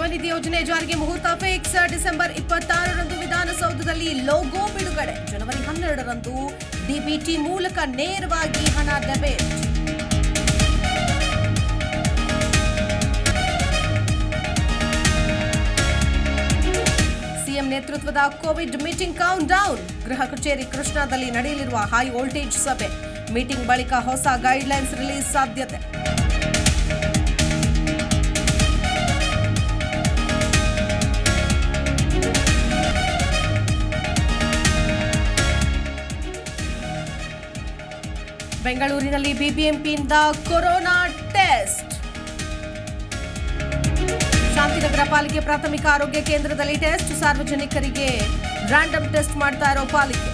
ನಿಧಿ ಯೋಜನೆ ಜಾರಿಗೆ ಮುಹೂರ್ತ ಫಿಕ್ಸ್ ಡಿಸೆಂಬರ್ ಇಪ್ಪತ್ತಾರರಂದು ವಿಧಾನಸೌಧದಲ್ಲಿ ಲೋಗೋ ಬಿಡುಗಡೆ ಜನವರಿ ಹನ್ನೆರಡರಂದು ಡಿಬಿಟಿ ಮೂಲಕ ನೇರವಾಗಿ ಹಣ ಡೆಬಿಟ್ ಸಿಎಂ ನೇತೃತ್ವದ ಕೋವಿಡ್ ಮೀಟಿಂಗ್ ಕೌಂಟ್ ಡೌನ್ ಗೃಹ ಕಚೇರಿ ಕೃಷ್ಣಾದಲ್ಲಿ ನಡೆಯಲಿರುವ ಹೈ ವೋಲ್ಟೇಜ್ ಸಭೆ ಮೀಟಿಂಗ್ ಬಳಿಕ ಹೊಸ ಗೈಡ್ಲೈನ್ಸ್ ರಿಲೀಸ್ ಸಾಧ್ಯತೆ ಬೆಂಗಳೂರಿನಲ್ಲಿ ಬಿಬಿಎಂಪಿಯಿಂದ ಕೊರೋನಾ ಟೆಸ್ಟ್ ಶಾಂತಿನಗರ ಪಾಲಿಕೆ ಪ್ರಾಥಮಿಕ ಆರೋಗ್ಯ ಕೇಂದ್ರದಲ್ಲಿ ಟೆಸ್ಟ್ ಸಾರ್ವಜನಿಕರಿಗೆ ರ್ಯಾಂಡಮ್ ಟೆಸ್ಟ್ ಮಾಡ್ತಾ ಇರೋ ಪಾಲಿಕೆ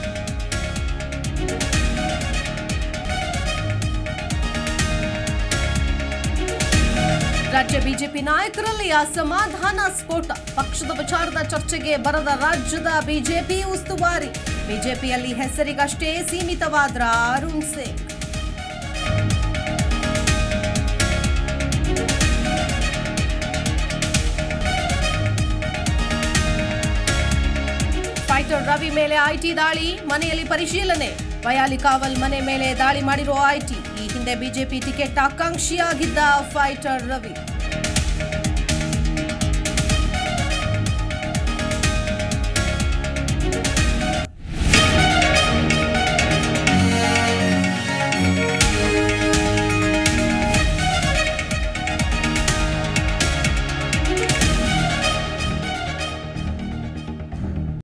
ರಾಜ್ಯ ಬಿಜೆಪಿ ನಾಯಕರಲ್ಲಿ ಅಸಮಾಧಾನ ಸ್ಫೋಟ ಪಕ್ಷದ ವಿಚಾರದ ಚರ್ಚೆಗೆ ಬರದ ರಾಜ್ಯದ ಬಿಜೆಪಿ ಉಸ್ತುವಾರಿ ಬಿಜೆಪಿಯಲ್ಲಿ ಹೆಸರಿಗಷ್ಟೇ ಸೀಮಿತವಾದ್ರ ಅರುಣ್ ಸಿಂಗ್ ಫೈಟರ್ ರವಿ ಮೇಲೆ ಐಟಿ ದಾಳಿ ಮನೆಯಲ್ಲಿ ಪರಿಶೀಲನೆ ಬಯಾಲಿ ಕಾವಲ್ ಮನೆ ಮೇಲೆ ದಾಳಿ ಮಾಡಿರುವ ಐಟಿ ಈ ಹಿಂದೆ ಬಿಜೆಪಿ ಟಿಕೆಟ್ ಆಕಾಂಕ್ಷಿಯಾಗಿದ್ದ ಫೈಟರ್ ರವಿ